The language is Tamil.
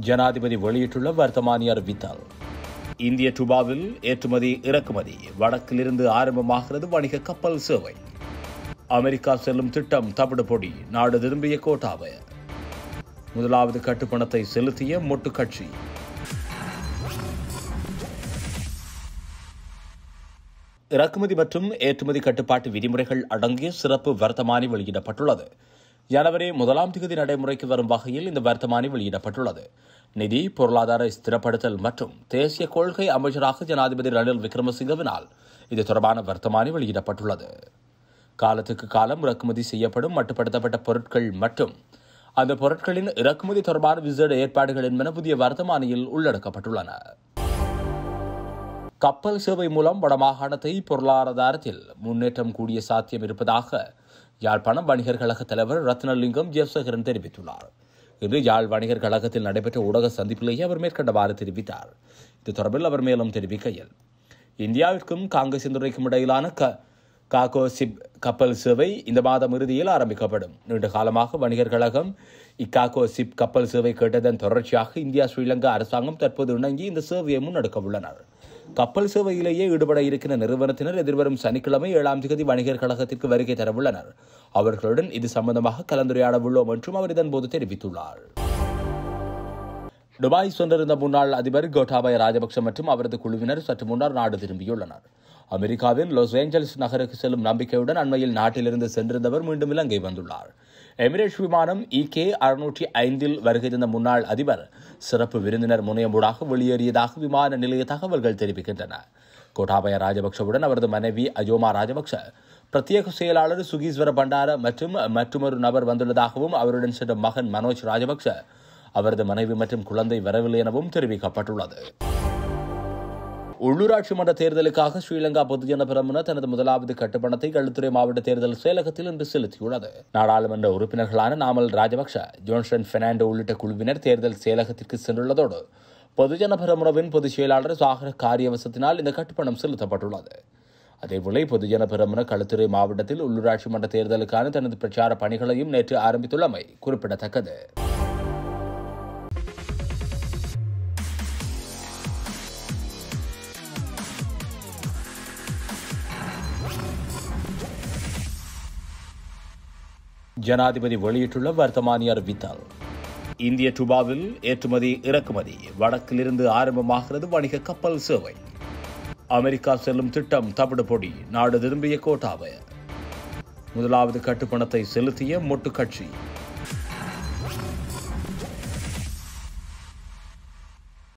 ஜனாதிபதி வெளியிட்டுள்ள வர்த்தமானி அறிவித்தால் இந்திய டுபாவில் ஏற்றுமதி இறக்குமதி வடக்கிலிருந்து ஆரம்பமாகிறது வணிக கப்பல் சேவை அமெரிக்கா செல்லும் திட்டம் தவிடு பொடி நாடு திரும்பிய கோட்டாபய முதலாவது கட்டுப்பணத்தை செலுத்திய மொட்டு கட்சி இறக்குமதி மற்றும் ஏற்றுமதி கட்டுப்பாட்டு விதிமுறைகள் அடங்கிய சிறப்பு வர்த்தமானி வெளியிடப்பட்டுள்ளது ஜனவரி முதலாம் தேதி நடைமுறைக்கு வரும் வகையில் இந்த வர்த்தமானி வெளியிடப்பட்டுள்ளது நிதி பொருளாதார ஸ்திரப்படுத்தல் மற்றும் தேசிய கொள்கை அமைச்சராக ஜனாதிபதி ரணில் விக்ரமசிங்கவினால் இது தொடர்பான வர்த்தமானி வெளியிடப்பட்டுள்ளது காலத்துக்கு காலம் இறக்குமதி செய்யப்படும் மட்டுப்படுத்தப்பட்ட பொருட்கள் மற்றும் அந்த பொருட்களின் இறக்குமதி தொடர்பான விசேட ஏற்பாடுகள் என்பன புதிய வர்த்தமானியில் உள்ளடக்கப்பட்டுள்ளன கப்பல் சேவை மூலம் வடமாகாணத்தை பொருளாதாரத்தில் முன்னேற்றம் கூடிய சாத்தியம் இருப்பதாக யாழ்ப்பாணம் வணிகர் கழக தலைவர் ரத்னலிங்கம் ஜெயசேகரன் தெரிவித்துள்ளார் இன்று யாழ் வணிகர் கழகத்தில் நடைபெற்ற ஊடக சந்திப்பிலேயே அவர் மேற்கண்டவாறு தெரிவித்தார் இது தொடர்பில் அவர் மேலும் தெரிவிக்கையில் இந்தியாவிற்கும் காங்கிரஸ் துறைக்கும் இடையிலான க காகோ சிப் கப்பல் சேவை இந்த மாதம் இறுதியில் ஆரம்பிக்கப்படும் நீண்ட காலமாக வணிகர் கழகம் இக்காகோ சிப் கப்பல் சேவை கேட்டதன் தொடர்ச்சியாக இந்தியா ஸ்ரீலங்கா அரசாங்கம் தற்போது இணங்கி இந்த சேவையை முன்னெடுக்க உள்ளனர் கப்பல் சேவையிலேயே ஈடுபட இருக்கிற நிறுவனத்தினர் எதிர்வரும் சனிக்கிழமை ஏழாம் தேதி வணிகர் கழகத்திற்கு வருகை தரவுள்ளனர் அவர்களுடன் இது சம்பந்தமாக கலந்துரையாட உள்ளோம் என்றும் அவர் இதன்போது தெரிவித்துள்ளார் துபாய் சென்றிருந்த முன்னாள் அதிபர் கோட்டாபய ராஜபக்ஷ மற்றும் அவரது குழுவினர் சற்று முன்னர் நாடு திரும்பியுள்ளனர் அமெரிக்காவின் லாஸ் ஏஞ்சல்ஸ் நகருக்கு செல்லும் நம்பிக்கையுடன் அண்மையில் நாட்டிலிருந்து சென்றிருந்தவர் மீண்டும் இலங்கை வந்துள்ளார் எமிரேட்ஸ் விமானம் இகே அறுநூற்றி ஐந்தில் வருகை தந்த முன்னாள் அதிபர் சிறப்பு விருந்தினர் முனையமூடாக வெளியேறியதாக விமான நிலைய தகவல்கள் தெரிவிக்கின்றன கோட்டாபய ராஜபக்ஷவுடன் அவரது மனைவி அஜோமா ராஜபக்ஷ பிரத்யேக செயலாளர் சுகீஸ்வர பண்டார மற்றும் மற்றொரு நபர் வந்துள்ளதாகவும் அவருடன் சென்ற மகன் மனோஜ் ராஜபக்ஷ அவரது மனைவி மற்றும் குழந்தை வரவில்லை எனவும் தெரிவிக்கப்பட்டுள்ளது உள்ளூராட்சி மன்ற தேர்தலுக்காக ஸ்ரீலங்கா பொதுஜன பிரமுன தனது முதலாவது கட்டுப்பணத்தை களுத்துறை மாவட்ட தேர்தல் செயலகத்தில் இன்று செலுத்தியுள்ளது நாடாளுமன்ற உறுப்பினர்களான நாமல் ராஜபக்ஷ ஜோன்சன் பெர்னாண்டோ உள்ளிட்ட குழுவினர் தேர்தல் செயலகத்திற்கு சென்றுள்ளதோடு பொதுஜன பிரமுனவின் பொதுச் செயலாளர் சாகர காரியவசத்தினால் இந்த கட்டுப்பணம் செலுத்தப்பட்டுள்ளது அதேவேளை பொதுஜன பெரமுன களுத்துறை மாவட்டத்தில் உள்ளூராட்சி மன்ற தேர்தலுக்கான தனது பிரச்சார பணிகளையும் நேற்று ஆரம்பித்துள்ளமை குறிப்பிடத்தக்கது ஜனாதிபதி வெளியிட்டுள்ள வர்த்தமானி அறிவித்தால் இந்திய டுபாவில் ஏற்றுமதி இறக்குமதி வடக்கிலிருந்து ஆரம்பமாகிறது வணிக கப்பல் சேவை அமெரிக்கா செல்லும் திட்டம் தவிடு பொடி நாடு திரும்பிய கோட்டாபய முதலாவது கட்டுப்பணத்தை செலுத்திய மொட்டு கட்சி